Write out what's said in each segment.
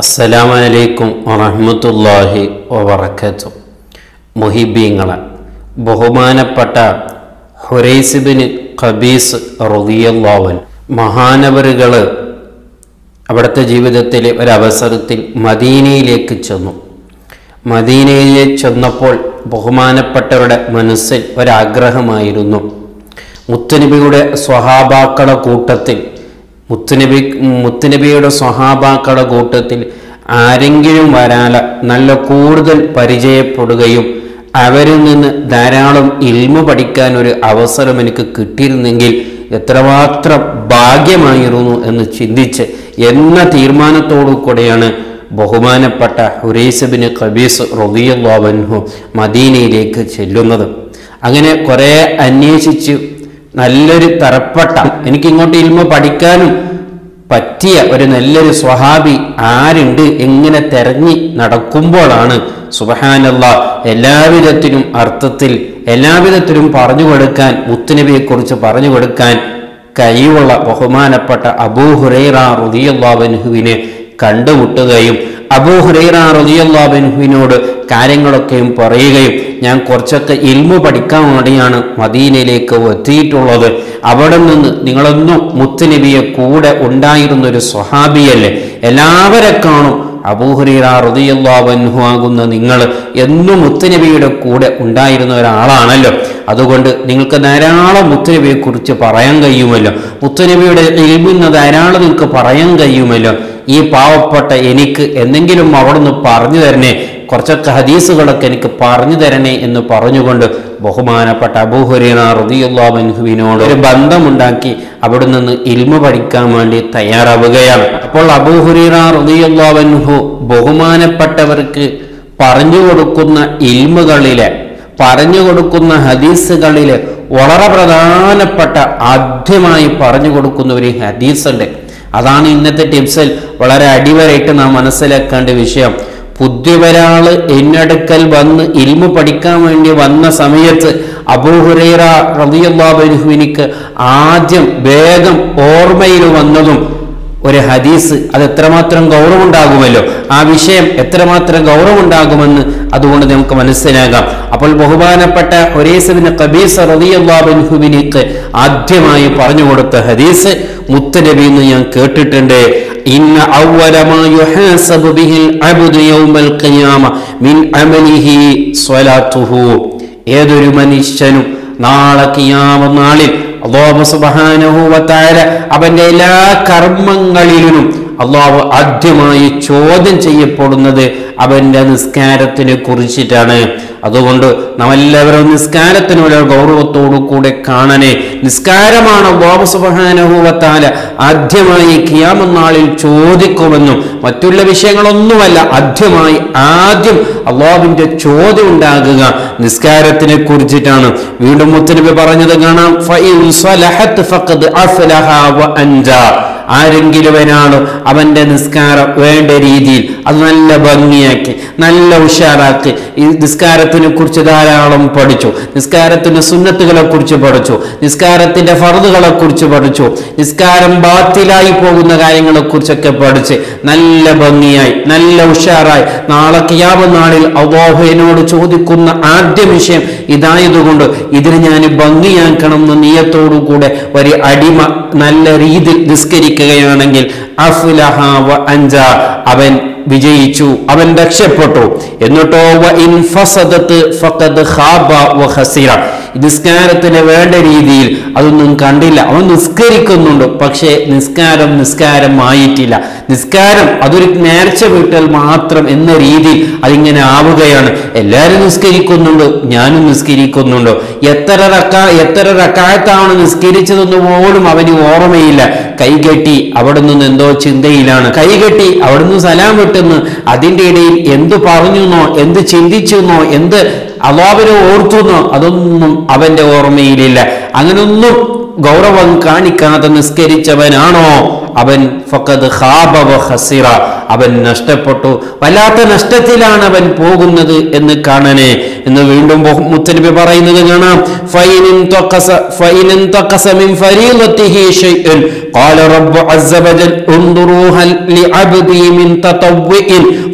അസ്സലാമു അലൈക്കും വറഹ്മത്തുള്ളാഹി വബറകാത്തു മുഹിബീങ്ങളെ ബഹുമാനപ്പെട്ട ഹുറൈസിബിന് ഖബീസ് റളിയല്ലാഹുൻ മഹാനവറുകൾ അവിടുത്തെ ജീവിതത്തിലെ ഒരവസരത്തിൽ മദീനയിലേക്ക് ചെന്നു മദീനയിലേക്ക് ചെന്നപ്പോൾ ബഹുമാനപ്പെട്ടവരുടെ മനസ്സിൽ ഒരാഗ്രഹമായിരുന്നു മുത്തുനബിയുടെ സ്വഹാബാക്കളുടെ കൂട്ടത്തിൽ മുത്തുനബി മുത്തുനബിയുടെ സ്വഹാബാക്കളുടെ കൂട്ടത്തിൽ ആരെങ്കിലും വരാല നല്ല കൂടുതൽ പരിചയപ്പെടുകയും അവരിൽ നിന്ന് ധാരാളം ഇൽമ പഠിക്കാൻ ഒരു അവസരം എനിക്ക് കിട്ടിയിരുന്നെങ്കിൽ എത്രമാത്രം ഭാഗ്യമായിരുന്നു എന്ന് ചിന്തിച്ച് എന്ന തീരുമാനത്തോടു കൂടെയാണ് ബഹുമാനപ്പെട്ട ഹുറൈസബിന് ഖബീസ് റബിയുല്ലാവൻഹു മദീനയിലേക്ക് ചെല്ലുന്നത് അങ്ങനെ കുറേ അന്വേഷിച്ച് നല്ലൊരു തരപ്പെട്ട എനിക്കിങ്ങോട്ട് ഇൽമ പഠിക്കാനും പറ്റിയ ഒരു നല്ലൊരു സ്വഹാബി ആരുണ്ട് എങ്ങനെ തെരഞ്ഞി നടക്കുമ്പോഴാണ് സുബഹാനല്ല എല്ലാവിധത്തിലും അർത്ഥത്തിൽ എല്ലാവിധത്തിലും പറഞ്ഞു കൊടുക്കാൻ മുത്തുനബിയെക്കുറിച്ച് പറഞ്ഞു കൊടുക്കാൻ കഴിവുള്ള ബഹുമാനപ്പെട്ട അബൂ ഹുറൈറ റുദിയല്ലാബൻഹുവിനെ കണ്ടുമുട്ടുകയും അബൂ ഹുറൈറ റുദിയല്ലാബൻഹുവിനോട് കാര്യങ്ങളൊക്കെയും പറയുകയും ഞാൻ കുറച്ചൊക്കെ ഇൽമു പഠിക്കാൻ വേണ്ടിയാണ് മദീനയിലേക്ക് എത്തിയിട്ടുള്ളത് അവിടെ നിന്ന് നിങ്ങളൊന്നും മുത്തുനബിയെ കൂടെ ഉണ്ടായിരുന്ന ഒരു സ്വഹാബിയല്ലേ എല്ലാവരെ കാണും അബൂഹുറീറ റുദിയല്ലാവൻഹു ആകുന്ന നിങ്ങൾ എന്നും മുത്തുനബിയുടെ കൂടെ ഉണ്ടായിരുന്ന ഒരാളാണല്ലോ അതുകൊണ്ട് നിങ്ങൾക്ക് ധാരാളം മുത്തുനബിയെ കുറിച്ച് പറയാൻ കഴിയുമല്ലോ മുത്തുനബിയുടെ ഇൽമിന്ന് ധാരാളം നിങ്ങൾക്ക് പറയാൻ കഴിയുമല്ലോ ഈ പാവപ്പെട്ട എനിക്ക് എന്തെങ്കിലും അവിടുന്ന് പറഞ്ഞു തരണേ കുറച്ചൊക്കെ ഹദീസുകളൊക്കെ എനിക്ക് പറഞ്ഞു തരണേ എന്ന് പറഞ്ഞുകൊണ്ട് ബഹുമാനപ്പെട്ട അബൂഹുരീന റുദിയുല്ലാബൻഹുവിനോട് ഒരു ബന്ധമുണ്ടാക്കി അവിടെ നിന്ന് ഇൽമ പഠിക്കാൻ വേണ്ടി തയ്യാറാവുകയാണ് അപ്പോൾ അബൂഹുരീറ റുദിയുല്ലാബൻഹു ബഹുമാനപ്പെട്ടവർക്ക് പറഞ്ഞു കൊടുക്കുന്ന ഇൽമുകളിലെ പറഞ്ഞു കൊടുക്കുന്ന ഹദീസുകളിലെ വളരെ പ്രധാനപ്പെട്ട ആദ്യമായി പറഞ്ഞു കൊടുക്കുന്ന ഒരു ഹദീസുണ്ട് അതാണ് ഇന്നത്തെ ടിപ്സിൽ വളരെ അടിവരായിട്ട് നാം മനസ്സിലാക്കേണ്ട വിഷയം പുതിയൊരാള് എന്നടുക്കൽ വന്ന് ഇൽമു പഠിക്കാൻ വേണ്ടി വന്ന സമയത്ത് അബൂഹുറൈറ റളിയല്ലാഹുവിനിക്ക് ആദ്യം വേഗം ഓർമ്മയിൽ വന്നതും ഒരു ഹദീസ് അത് എത്രമാത്രം ഗൗരവമുണ്ടാകുമല്ലോ ആ വിഷയം എത്രമാത്രം ഗൗരവമുണ്ടാകുമെന്ന് അതുകൊണ്ട് നമുക്ക് മനസ്സിലാകാം അപ്പോൾ ബഹുമാനപ്പെട്ട ഒരേസബിന് കബീസ് റളിയല്ലാഹുവിനിക്ക് ആദ്യമായി പറഞ്ഞു കൊടുത്ത ഹദീസ് മുത്തനബി എന്ന് ഞാൻ കേട്ടിട്ടുണ്ട് ഇന്ന അവലമാ യുഹാസബു ബിഹിൽ അബ്ദു യൗമൽ ഖിയാമ മിൻ അമലിഹി സ്വലാത്തുഹു ഏതൊരു മനുഷ്യനും നാളെ കിയാമ നാളിൽ അള്ളാഹു സുബ്ഹാനഹു വതആല അവന്റെ എല്ലാ കർമ്മങ്ങളിലും അള്ളാഹു ആദ്യമായി ചോദ്യം ചെയ്യപ്പെടുന്നത് അവന്റെ നിസ്കാരത്തിനെ കുറിച്ചിട്ടാണ് അതുകൊണ്ട് നമ്മെല്ലാവരും നിസ്കാരത്തിനുള്ള ഗൗരവത്തോടു കൂടെ കാണണേ നിസ്കാരമാണ് അള്ളാഹു സുബ്ഹാനഹു വതആല ആദ്യമായി കിയാമനാളിൽ ചോദിക്കുമെന്നും മറ്റുള്ള വിഷയങ്ങളൊന്നുമല്ല ആദ്യമായി ആദ്യം അള്ളാഹുവിന്റെ ചോദ്യം ഉണ്ടാകുക നിസ്കാരത്തിനെ കുറിച്ചിട്ടാണ് വീണ്ടും മുത്തനബി പറഞ്ഞത് കാണാം ഫഇൻ സ്വലഹത് ഫഖദ് അഫ്ലഹ വ അൻജാ ആരെങ്കിലും ഒരാൾ അവന്റെ നിസ്കാരം വേണ്ട രീതിയിൽ അത് നല്ല ഭംഗിയാക്കി നല്ല ഉഷാറാക്കി ഈ നിസ്കാരത്തിനെ കുറിച്ച് ധാരാളം പഠിച്ചു നിസ്കാരത്തിന്റെ സുന്നത്തുകളെ കുറിച്ച് പഠിച്ചു നിസ്കാരത്തിന്റെ ഫറുതുകളെ കുറിച്ച് പഠിച്ചു നിസ്കാരം ബാത്തിലായി പോകുന്ന കാര്യങ്ങളെ കുറിച്ചൊക്കെ പഠിച്ച് നല്ല ഭംഗിയായി നല്ല ഉഷാറായി നാളെ കിയാമ നാളിൽ അള്ളാഹുവിനോട് ചോദിക്കുന്ന ആദ്യ വിഷയം ഇതായതുകൊണ്ട് ഇതിന് ഞാൻ ഭംഗിയാക്കണം എന്ന നീയത്തോടു കൂടെ ഒരു അടിമ നല്ല രീതിയിൽ നിസ്കരിക്കുകയാണെങ്കിൽ അഫ്ലഹ വ അഞ്ച അവൻ വിജയിച്ചു അവൻ രക്ഷപ്പെട്ടു എന്നിട്ടോ വ ഇൻ ഫസദത്ത് ഫഖദ് ഖാബ വ ഖസിറ നിസ്കാരത്തിന് വേണ്ട രീതിയിൽ അതൊന്നും കണ്ടില്ല അവൻ നിസ്കരിക്കുന്നുണ്ട് പക്ഷേ നിസ്കാരം നിസ്കാരമായിട്ടില്ല നിസ്കാരം അതൊരു നേർച്ച വീട്ടൽ മാത്രം എന്ന രീതിയിൽ അതിങ്ങനെ ആവുകയാണ് എല്ലാവരും നിസ്കരിക്കുന്നുണ്ട് ഞാനും നിസ്കരിക്കുന്നുണ്ട് എത്ര റക്ക എത്ര റക്കായത്താണ് നിസ്കരിച്ചതെന്ന് പോലും അവന് ഓർമ്മയില്ല കൈകെട്ടി അവിടെ നിന്ന് എന്തോ ചിന്തയിലാണ് കൈകെട്ടി അവിടുന്ന് സലാം വിട്ടുന്നു അതിൻ്റെ ഇടയിൽ എന്ത് പറഞ്ഞുന്നോ എന്ത് ചിന്തിച്ചുന്നോ എന്ത് അള്ളാവിനെ ഓർത്തുന്നോ അതൊന്നും അവന്റെ ഓർമ്മയിലില്ല അങ്ങനൊന്നും ഗൗരവം കാണിക്കാതെ നിസ്കരിച്ചവനാണോ അവൻ ഫഖദ് ഖാബ വ ഖസിറ അവൻ നഷ്ടപ്പെട്ടു വല്ലാത്ത നഷ്ടത്തിലാണ് അവൻ പോകുന്നത് എന്ന് കാണണേ എന്ന് വീണ്ടും ബഹു- മുത്തനബി പറയുന്നത് കാണാം ഫൈനിൻ തഖസ ഫൈനിൻ തഖസ മിൻ ഫരീളത്തിഹി ഷൈഅൻ قال رب عز وجل انظروا هل لعبدي من تطوع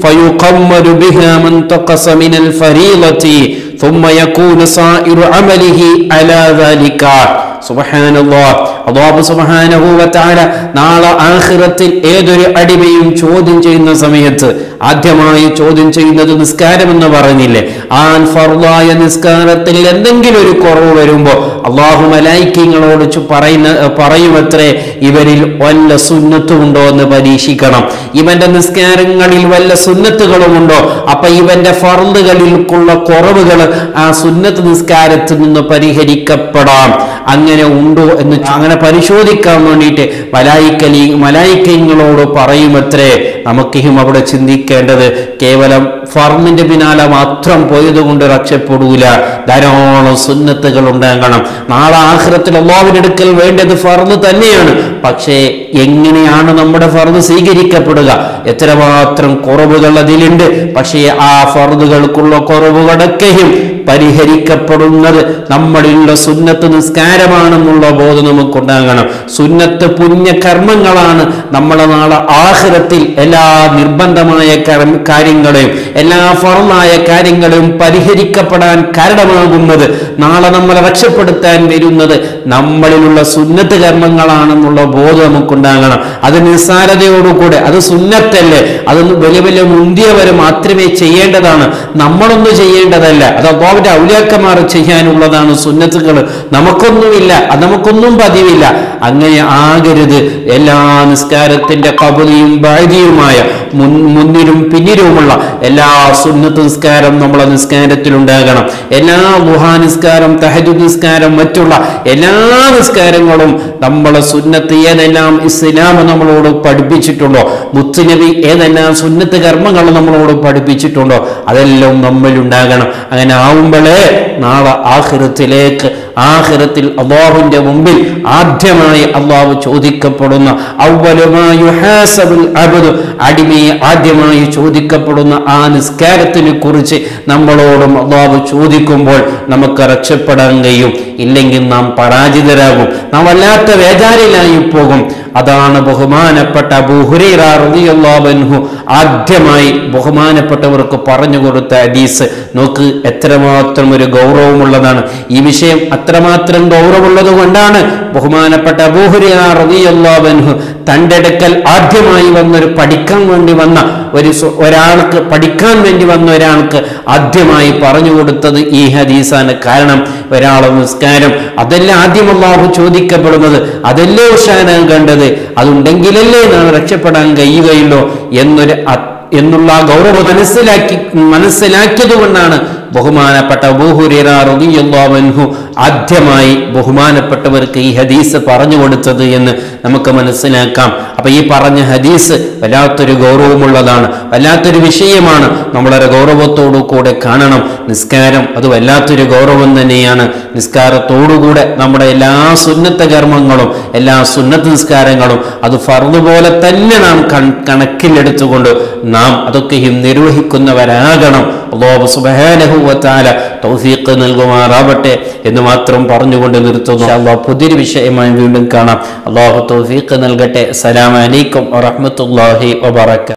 فيقمر بها من تقص من الفريضة ثم يكون صائر عمله على ذلك സുബഹാനല്ലാഹ് അല്ലാഹു സുബ്ഹാനഹു വ തആല നാളെ ആഖിറത്തിൽ ഏതൊരു അടിമയും ചോദ്യം ചെയ്യുന്ന സമയത്ത് ആദ്യമായി ചോദ്യം ചെയ്യുന്നത് നിസ്കാരം എന്ന് പറഞ്ഞില്ലേ ആൻ ഫർദായ നിസ്കാരത്തിൽ എന്തെങ്കിലും ഒരു കുറവ് വരുമ്പോൾ അള്ളാഹു മലായിക്കങ്ങളോട് ചു- പറയുന്ന പറയുമത്രേ ഇവരിൽ വല്ല സുന്നത്തും ഉണ്ടോ എന്ന് പരീക്ഷിക്കണം ഇവന്റെ നിസ്കാരങ്ങളിൽ വല്ല സുന്നത്തുകളും ഉണ്ടോ അപ്പൊ ഇവന്റെ ഫർദുകളിൽക്കുള്ള കുറവുകൾ ആ സുന്നത്ത് നിസ്കാരത്തിൽ നിന്ന് പരിഹരിക്കപ്പെടാം അങ്ങനെ ഉണ്ടോ എന്ന് ച- അങ്ങനെ പരിശോധിക്കാൻ വേണ്ടിയിട്ട് മലായിക്കലി മലായിക്കങ്ങളോട് പറയുമത്രേ നമുക്കും അവിടെ ചിന്തിക്കേണ്ടത് കേവലം ഫർമിന്റെ പിന്നാലെ മാത്രം പോയത് കൊണ്ട് രക്ഷപ്പെടൂല ധാരാളം സുന്നത്തുകൾ ഉണ്ടാകണം നാളെ ആഹ്റത്തിൽ അള്ളാവിനെടുക്കൽ വേണ്ടത് ഫർദ് തന്നെയാണ് പക്ഷേ എങ്ങനെയാണ് നമ്മുടെ ഫർദ് സ്വീകരിക്കപ്പെടുക എത്രമാത്രം കുറവുകൾ അതിലുണ്ട് പക്ഷേ ആ ഫർദുകൾക്കുള്ള കുറവുകളൊക്കെയും പരിഹരിക്കപ്പെടുന്നത് നമ്മളിലുള്ള സുന്നത്ത് നിസ്കാരമാണെന്നുള്ള ബോധം നമുക്കുണ്ടാകണം സുന്നത്ത് പുണ്യ കർമ്മങ്ങളാണ് നമ്മളെ നാളെ ആഹ്റത്തിൽ എല്ലാ നിർബന്ധമായ കർമ്മ- കാര്യങ്ങളെയും എല്ലാ ഫറമായ കാര്യങ്ങളെയും പരിഹരിക്കപ്പെടാൻ കാരണമാകുന്നത് നാളെ നമ്മളെ രക്ഷപ്പെടുത്താൻ വരുന്നത് നമ്മളിലുള്ള സുന്നത്ത് കർമ്മങ്ങളാണെന്നുള്ള ബോധം നമുക്കുണ്ടാകണം അത് നിസ്സാരതയോടുകൂടെ അത് സുന്നത്തല്ലേ അതൊന്ന് വലിയ വലിയ മുന്തിയവർ മാത്രമേ ചെയ്യേണ്ടതാണ് നമ്മളൊന്നും ചെയ്യേണ്ടതല്ല അത് അള്ളാഹുവിന്റെ ഔലിയാക്കന്മാർ ചെയ്യാനുള്ളതാണ് സുന്നത്തുകൾ നമുക്കൊന്നുമില്ല അത് നമുക്കൊന്നും പതിവില്ല അങ്ങനെ ആകരുത് എല്ലാ നിസ്കാരത്തിന്റെ കബലിയും ബാധിയുമായ മുൻ മുന്നിലും പിന്നിലുമുള്ള എല്ലാ സുന്നത്ത് നിസ്കാരം നമ്മളെ നിസ്കാരത്തിൽ ഉണ്ടാകണം എല്ലാ ഗുഹാ നിസ്കാരം തഹജു നിസ്കാരം മറ്റുള്ള എല്ലാ നിസ്കാരങ്ങളും നമ്മളെ സുന്നത്ത് ഏതെല്ലാം ഇസ്ലാം നമ്മളോട് പഠിപ്പിച്ചിട്ടുണ്ടോ മുത്തുനബി ഏതെല്ലാം സുന്നത്ത് കർമ്മങ്ങൾ നമ്മളോട് പഠിപ്പിച്ചിട്ടുണ്ടോ അതെല്ലാം നമ്മൾ ഉണ്ടാകണം അങ്ങനെ ആവുമ്പോഴേ നാളെ ആഖിറത്തിലേക്ക് ആഖിറത്തിൽ അള്ളാഹുവിന്റെ മുമ്പിൽ ആദ്യമായി അള്ളാഹു ചോദിക്കപ്പെടുന്ന അവ്വലുമായി യുഹാസബുൽ അബ്ദു അടിമയെ ആദ്യമായി ചോദിക്കപ്പെടുന്ന ആ നിസ്കാരത്തിനെ കുറിച്ച് നമ്മളോടും അള്ളാഹു ചോദിക്കുമ്പോൾ നമുക്ക് രക്ഷപ്പെടാൻ കഴിയും ഇല്ലെങ്കിൽ നാം പരാജിതരാകും നാം വല്ലാത്ത വേജാരിലായി പോകും അതാണ് ബഹുമാനപ്പെട്ട ബുഹുറൈറാഹു ആദ്യമായി ബഹുമാനപ്പെട്ടവർക്ക് പറഞ്ഞു കൊടുത്ത ഹദീസ് നോക്ക് എത്രമാത്രം ഒരു ഗൗരവമുള്ളതാണ് ഈ വിഷയം അത്രമാത്രം ഗൗരവമുള്ളത് കൊണ്ടാണ് ബഹുമാനപ്പെട്ട അബൂഹുറിയാഹു തൻ്റെ അടുക്കൽ ആദ്യമായി വന്നൊരു പഠിക്കാൻ വേണ്ടി വന്ന ഒരു സു- ഒരാൾക്ക് പഠിക്കാൻ വേണ്ടി വന്ന ഒരാൾക്ക് ആദ്യമായി പറഞ്ഞു കൊടുത്തത് ഈ ഹദീസാണ് കാരണം ഒരാളെ നിസ്കാരം അതല്ലേ ആദ്യം അള്ളാഹു ചോദിക്കപ്പെടുന്നത് അതല്ലേ ഉഷാനാകേണ്ടത് അതുണ്ടെങ്കിലല്ലേ നാം രക്ഷപ്പെടാൻ കഴിയുകയുള്ളൂ എന്നൊരു അ- എന്നുള്ള ആ ഗൗരവം മനസ്സിലാക്കി മനസ്സിലാക്കിയത് കൊണ്ടാണ് ബഹുമാനപ്പെട്ട അബൂഹുറിയു ആദ്യമായി ബഹുമാനപ്പെട്ടവർക്ക് ഈ ഹദീസ് പറഞ്ഞു കൊടുത്തത് എന്ന് നമുക്ക് മനസ്സിലാക്കാം അപ്പൊ ഈ പറഞ്ഞ ഹദീസ് വല്ലാത്തൊരു ഗൗരവമുള്ളതാണ് വല്ലാത്തൊരു വിഷയമാണ് നമ്മളൊരു ഗൗരവത്തോടു കൂടെ കാണണം നിസ്കാരം അത് വല്ലാത്തൊരു ഗൗരവം തന്നെയാണ് നിസ്കാരത്തോടുകൂടെ നമ്മുടെ എല്ലാ സുന്നത്ത കർമ്മങ്ങളും എല്ലാ സുന്നത്ത് നിസ്കാരങ്ങളും അത് ഫർദ് പോലെ തന്നെ നാം കൺ- കണക്കിലെടുത്തുകൊണ്ട് നാം അതൊക്കെയും നിർവഹിക്കുന്നവരാകണം അള്ളാഹു സുബ്ഹാനഹു വ തആല തൗഫീഖ് നൽകുമാറാവട്ടെ എന്ന് മാത്രം പറഞ്ഞുകൊണ്ട് നിർത്തുന്നു ഇൻഷാ അല്ലാഹ് പുതിയൊരു വിഷയമായി വീണ്ടും കാണാം അള്ളാഹു തൗഫീഖ് നൽകട്ടെ അസ്സലാമു അലൈക്കും വറഹ്മത്തുള്ളാഹി വബറകാതുഹു